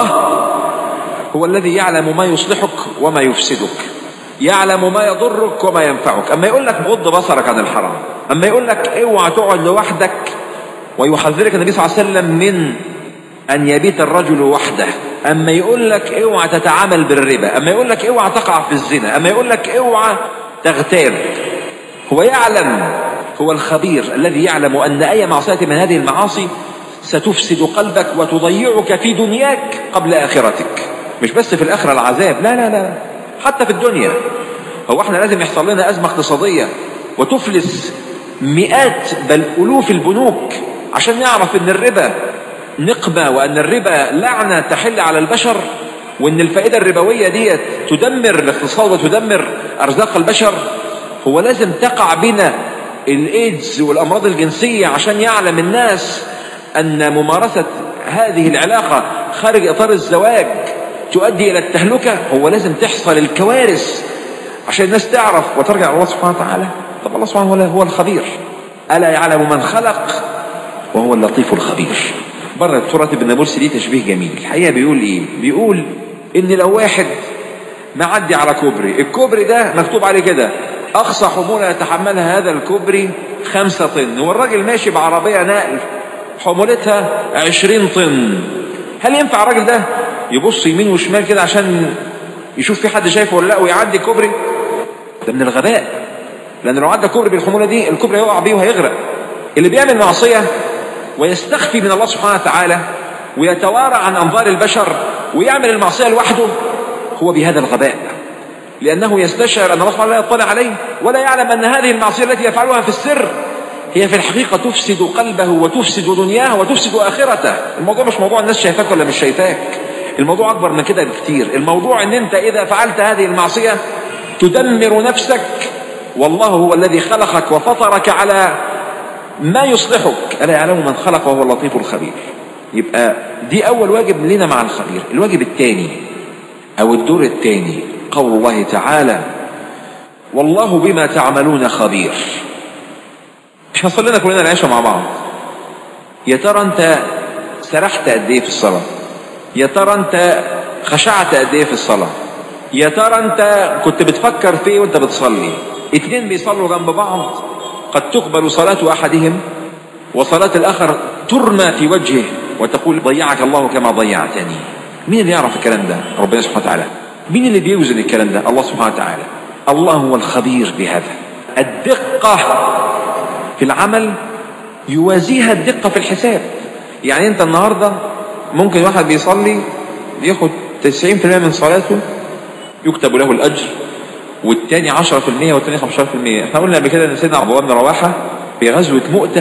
هو الذي يعلم ما يصلحك وما يفسدك يعلم ما يضرك وما ينفعك اما يقول لك غض بصرك عن الحرام اما يقول لك اوعى تقعد لوحدك ويحذرك النبي صلى الله عليه وسلم من ان يبيت الرجل وحده اما يقول لك اوعى تتعامل بالربا اما يقول لك اوعى تقع في الزنا اما يقول لك اوعى تغتاب هو يعلم هو الخبير الذي يعلم ان اي معصيه من هذه المعاصي ستفسد قلبك وتضيعك في دنياك قبل اخرتك مش بس في الاخره العذاب لا لا لا حتى في الدنيا هو احنا لازم يحصل لنا ازمه اقتصاديه وتفلس مئات بل الوف البنوك عشان نعرف ان الربا نقمه وان الربا لعنه تحل على البشر وان الفائده الربويه ديت تدمر الاقتصاد وتدمر ارزاق البشر هو لازم تقع بنا الايدز والامراض الجنسيه عشان يعلم الناس ان ممارسه هذه العلاقه خارج اطار الزواج تؤدي الى التهلكه هو لازم تحصل الكوارث عشان الناس تعرف وترجع الى الله سبحانه وتعالى طب الله سبحانه وتعالى هو الخبير الا يعلم من خلق وهو اللطيف الخبير بره الدكتور راتب النابلسي ليه تشبيه جميل الحقيقه بيقول ايه بيقول ان لو واحد معدي على كوبري الكوبري ده مكتوب عليه كده اقصى حموله يتحملها هذا الكوبري خمسة طن والراجل ماشي بعربيه نقل حمولتها عشرين طن هل ينفع الراجل ده يبص يمين وشمال كده عشان يشوف في حد شايفه ولا لا ويعدي كوبري ده من الغباء لان لو عدى كوبري بالحموله دي الكوبري هيقع بيه وهيغرق اللي بيعمل معصيه ويستخفي من الله سبحانه وتعالى ويتوارى عن انظار البشر ويعمل المعصيه لوحده هو بهذا الغباء لانه يستشعر ان الله سبحانه لا يطلع عليه ولا يعلم ان هذه المعصيه التي يفعلها في السر هي في الحقيقه تفسد قلبه وتفسد دنياه وتفسد اخرته الموضوع مش موضوع الناس شايفاك ولا مش شايفاك الموضوع اكبر من كده بكتير الموضوع ان انت اذا فعلت هذه المعصيه تدمر نفسك والله هو الذي خلقك وفطرك على ما يصلحك ألا يعلم من خلق وهو اللطيف الخبير يبقى دي أول واجب لنا مع الخبير الواجب الثاني أو الدور الثاني قول الله تعالى والله بما تعملون خبير احنا صلينا كلنا العشاء مع بعض يا ترى انت سرحت قد ايه في الصلاه يا ترى انت خشعت قد ايه في الصلاه يا ترى انت كنت بتفكر في ايه وانت بتصلي اتنين بيصلوا جنب بعض قد تقبل صلاة احدهم وصلاة الاخر ترمى في وجهه وتقول ضيعك الله كما ضيعتني مين اللي يعرف الكلام ده ربنا سبحانه وتعالى مين اللي بيوزن الكلام ده الله سبحانه وتعالى الله هو الخبير بهذا الدقة في العمل يوازيها الدقة في الحساب يعني انت النهاردة ممكن واحد بيصلي ياخد 90% من صلاته يكتب له الأجر والتاني 10% والتاني 15% احنا قلنا قبل كده ان سيدنا عبد الله بن رواحة في غزوة مؤتة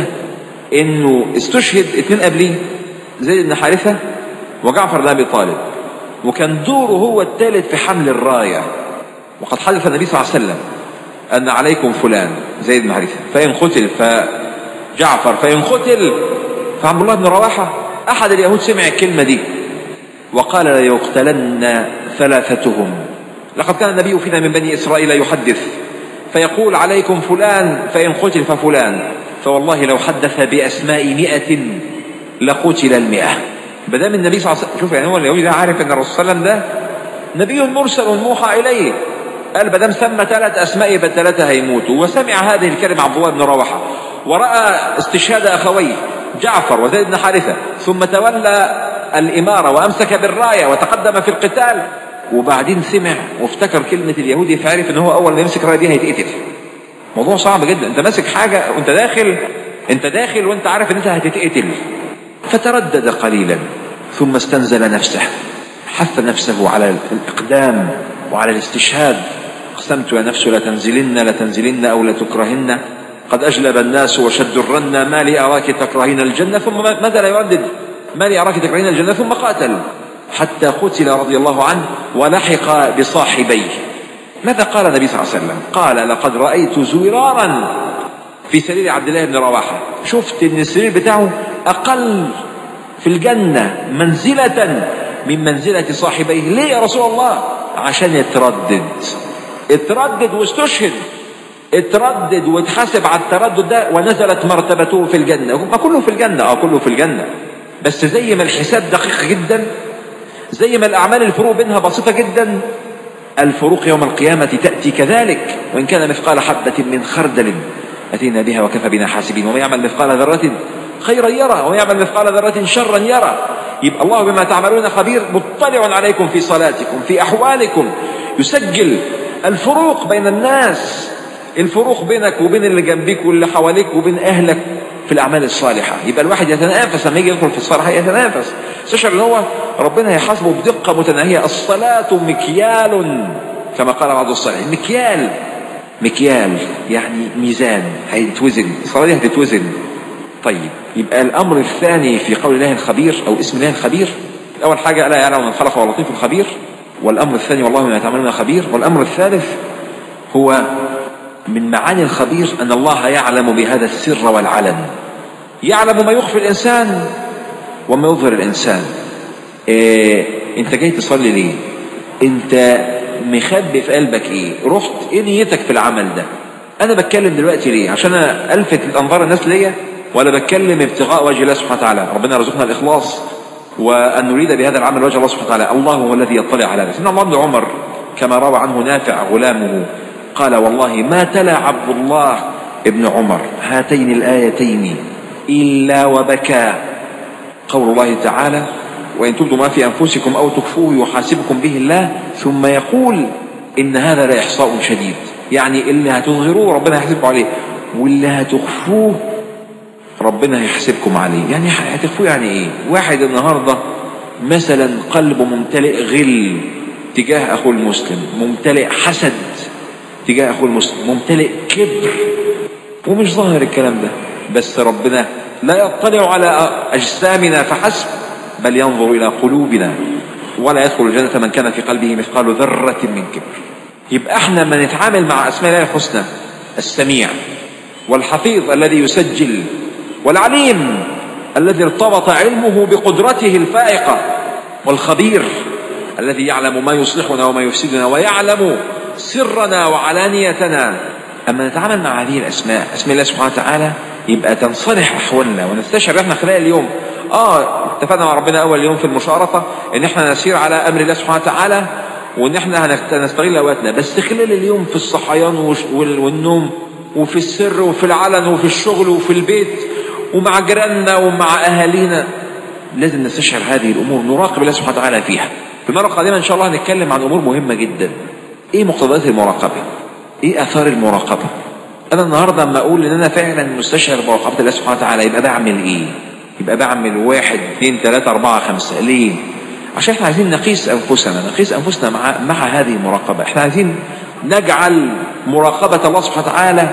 انه استشهد اتنين قبليه زيد بن حارثة وجعفر بن ابي طالب وكان دوره هو الثالث في حمل الراية وقد حدث النبي صلى الله عليه وسلم أن عليكم فلان زيد بن حارثة فإن قتل فجعفر فإن قتل فعبد الله بن رواحة أحد اليهود سمع الكلمة دي وقال ليقتلن ثلاثتهم لقد كان النبي فينا من بني إسرائيل يحدث فيقول عليكم فلان فإن قتل ففلان فوالله لو حدث بأسماء مئة لقتل المئة بدام النبي صلى الله عليه وسلم شوف يعني هو اليهودي ده عارف ان الرسول صلى الله عليه وسلم ده نبي مرسل موحى اليه قال بدام سمى ثلاث اسماء يبقى الثلاثه هيموتوا وسمع هذه الكلمه عبد الله بن رواحه وراى استشهاد اخويه جعفر وزيد بن حارثه ثم تولى الاماره وامسك بالرايه وتقدم في القتال وبعدين سمع وافتكر كلمه اليهودي فعرف ان هو اول ما يمسك الرايه دي هيتقتل موضوع صعب جدا انت ماسك حاجه وانت داخل انت داخل وانت عارف ان انت هتتقتل فتردد قليلا ثم استنزل نفسه حث نفسه على الإقدام وعلى الاستشهاد أقسمت يا نفس لتنزلن لتنزلن أو لتكرهن قد أجلب الناس وشد الرن ما لي أراك تكرهين الجنة ثم ماذا لا يردد ما لي أراك تكرهين الجنة ثم قاتل حتى قتل رضي الله عنه ولحق بصاحبيه ماذا قال النبي صلى الله عليه وسلم قال لقد رأيت زرارا في سرير عبد الله بن رواحة شفت ان السرير بتاعه اقل في الجنة منزلة من منزلة صاحبيه ليه يا رسول الله عشان يتردد اتردد واستشهد اتردد واتحاسب على التردد ده ونزلت مرتبته في الجنة ما كله في الجنة اه كله في الجنة بس زي ما الحساب دقيق جدا زي ما الأعمال الفروق بينها بسيطة جدا الفروق يوم القيامة تأتي كذلك وإن كان مثقال حبة من خردل أتينا بها وكفى بنا حاسبين ومن يعمل مثقال ذرة خيرا يرى ومن يعمل مثقال ذرة شرا يرى يبقى الله بما تعملون خبير مطلع عليكم في صلاتكم في أحوالكم يسجل الفروق بين الناس الفروق بينك وبين اللي جنبيك واللي حواليك وبين أهلك في الأعمال الصالحة يبقى الواحد يتنافس لما يجي يدخل في الصالحة يتنافس استشعر ان هو ربنا يحاسبه بدقة متناهية الصلاة مكيال كما قال بعض الصالحين مكيال مكيال يعني ميزان هيتوزن الصلاة دي هتتوزن طيب يبقى الأمر الثاني في قول الله الخبير أو اسم الله الخبير أول حاجة ألا يعلم من خلق ولطيف الخبير والأمر الثاني والله ما تعملون خبير والأمر الثالث هو من معاني الخبير أن الله يعلم بهذا السر والعلن يعلم ما يخفي الإنسان وما يظهر الإنسان إيه أنت جاي تصلي ليه أنت مخبي في قلبك إيه رحت إيه نيتك في العمل ده أنا بتكلم دلوقتي ليه عشان ألفت أنظار الناس ليا ولا بتكلم ابتغاء وجه الله سبحانه وتعالى ربنا يرزقنا الإخلاص وأن نريد بهذا العمل وجه الله سبحانه وتعالى الله هو الذي يطلع على ذلك سيدنا عمر بن عمر كما روى عنه نافع غلامه قال والله ما تلا عبد الله ابن عمر هاتين الآيتين إلا وبكى قول الله تعالى وإن تبدوا ما في أنفسكم أو تخفوه يحاسبكم به الله ثم يقول إن هذا لإحصاء شديد يعني اللي هتظهروه ربنا هيحاسبكم عليه واللي هتخفوه ربنا هيحاسبكم عليه يعني هتخفوه يعني ايه واحد النهارده مثلا قلبه ممتلئ غل تجاه اخوه المسلم ممتلئ حسد تجاه اخوه المسلم ممتلئ كبر ومش ظاهر الكلام ده بس ربنا لا يطلع على اجسامنا فحسب بل ينظر الى قلوبنا ولا يدخل الجنه من كان في قلبه مثقال ذره من كبر يبقى احنا ما نتعامل مع اسماء الله الحسنى السميع والحفيظ الذي يسجل والعليم الذي ارتبط علمه بقدرته الفائقه والخبير الذي يعلم ما يصلحنا وما يفسدنا ويعلم سرنا وعلانيتنا اما نتعامل مع هذه الاسماء اسماء الله سبحانه وتعالى يبقى تنصلح احوالنا ونستشعر احنا خلال اليوم اه اتفقنا مع ربنا اول يوم في المشارطه ان احنا نسير على امر الله سبحانه وتعالى وان احنا هنست- هنستغل اوقاتنا بس خلال اليوم في الصحيان وش- وال- والنوم وفي السر وفي العلن وفي الشغل وفي البيت ومع جيراننا ومع اهالينا لازم نستشعر هذه الامور نراقب الله سبحانه وتعالى فيها في المره القادمه ان شاء الله هنتكلم عن امور مهمه جدا ايه مقتضيات المراقبه ايه اثار المراقبه انا النهارده اما اقول ان انا فعلا مستشعر مراقبه الله سبحانه وتعالى يبقى بعمل ايه يبقى بعمل واحد اثنين ثلاثة أربعة خمسة ليه عشان احنا عايزين نقيس أنفسنا نقيس أنفسنا مع, مع هذه المراقبة احنا عايزين نجعل مراقبة الله سبحانه وتعالى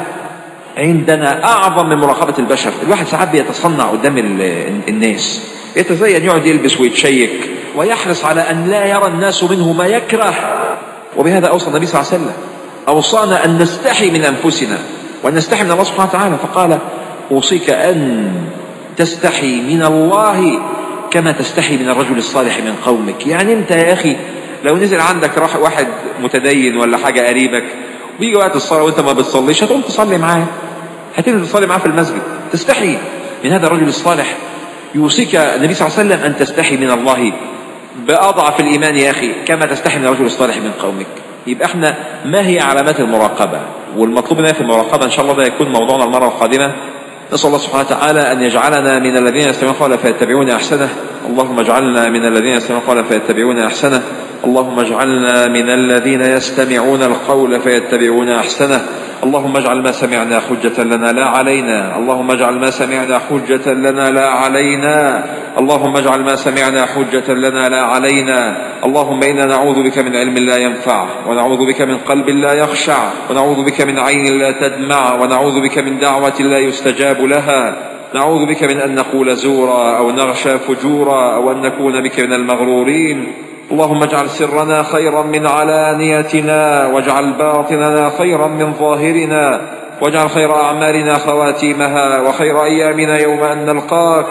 عندنا أعظم من مراقبة البشر الواحد ساعات بيتصنع قدام ال- الناس يتزين يقعد يلبس ويتشيك ويحرص على أن لا يرى الناس منه ما يكره وبهذا أوصى النبي صلى الله عليه وسلم أوصانا أن نستحي من أنفسنا وأن نستحي من الله سبحانه وتعالى فقال أوصيك أن تستحي من الله كما تستحي من الرجل الصالح من قومك يعني أنت يا أخي لو نزل عندك راح واحد متدين ولا حاجة قريبك ويجي وقت الصلاة وأنت ما بتصليش هتقوم تصلي معاه هتنزل تصلي معاه في المسجد تستحي من هذا الرجل الصالح يوصيك النبي صلى الله عليه وسلم أن تستحي من الله بأضعف الإيمان يا أخي كما تستحي من الرجل الصالح من قومك يبقى احنا ما هي علامات المراقبة والمطلوب منها في المراقبة إن شاء الله ده يكون موضوعنا المرة القادمة نسأل الله سبحانه وتعالى أن يجعلنا من الذين يستمعون القول فيتبعون أحسنه اللهم اجعلنا من الذين يستمعون القول فيتبعون أحسنه اللهم اجعلنا من الذين يستمعون القول فيتبعون أحسنه اللهم اجعل ما سمعنا حجة لنا لا علينا اللهم اجعل ما سمعنا حجة لنا لا علينا اللهم اجعل ما سمعنا حجة لنا لا علينا اللهم إنا نعوذ بك من علم لا ينفع ونعوذ بك من قلب لا يخشع ونعوذ بك من عين لا تدمع ونعوذ بك من دعوة لا يستجاب لها نعوذ بك من أن نقول زورا أو نغشى فجورا أو أن نكون بك من المغرورين اللهم اجعل سرنا خيرا من علانيتنا واجعل باطننا خيرا من ظاهرنا واجعل خير أعمالنا خواتيمها وخير أيامنا يوم أن نلقاك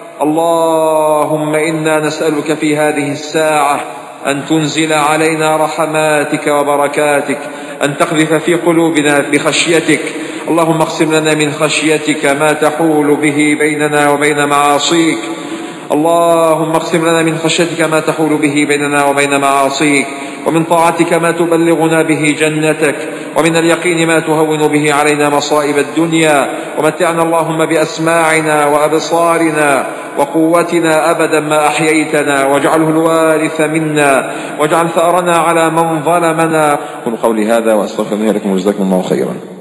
اللهم إنا نسألك في هذه الساعة أن تنزل علينا رحماتك وبركاتك أن تقذف في قلوبنا بخشيتك اللهم اقسم لنا من خشيتك ما تحول به بيننا وبين معاصيك اللهم اقسم لنا من خشيتك ما تحول به بيننا وبين معاصيك ومن طاعتك ما تبلغنا به جنتك ومن اليقين ما تهون به علينا مصائب الدنيا ومتعنا اللهم بأسماعنا وأبصارنا وقوتنا أبدا ما أحييتنا واجعله الوارث منا واجعل ثأرنا على من ظلمنا قل قولي هذا وأستغفر الله لكم وجزاكم الله خيرا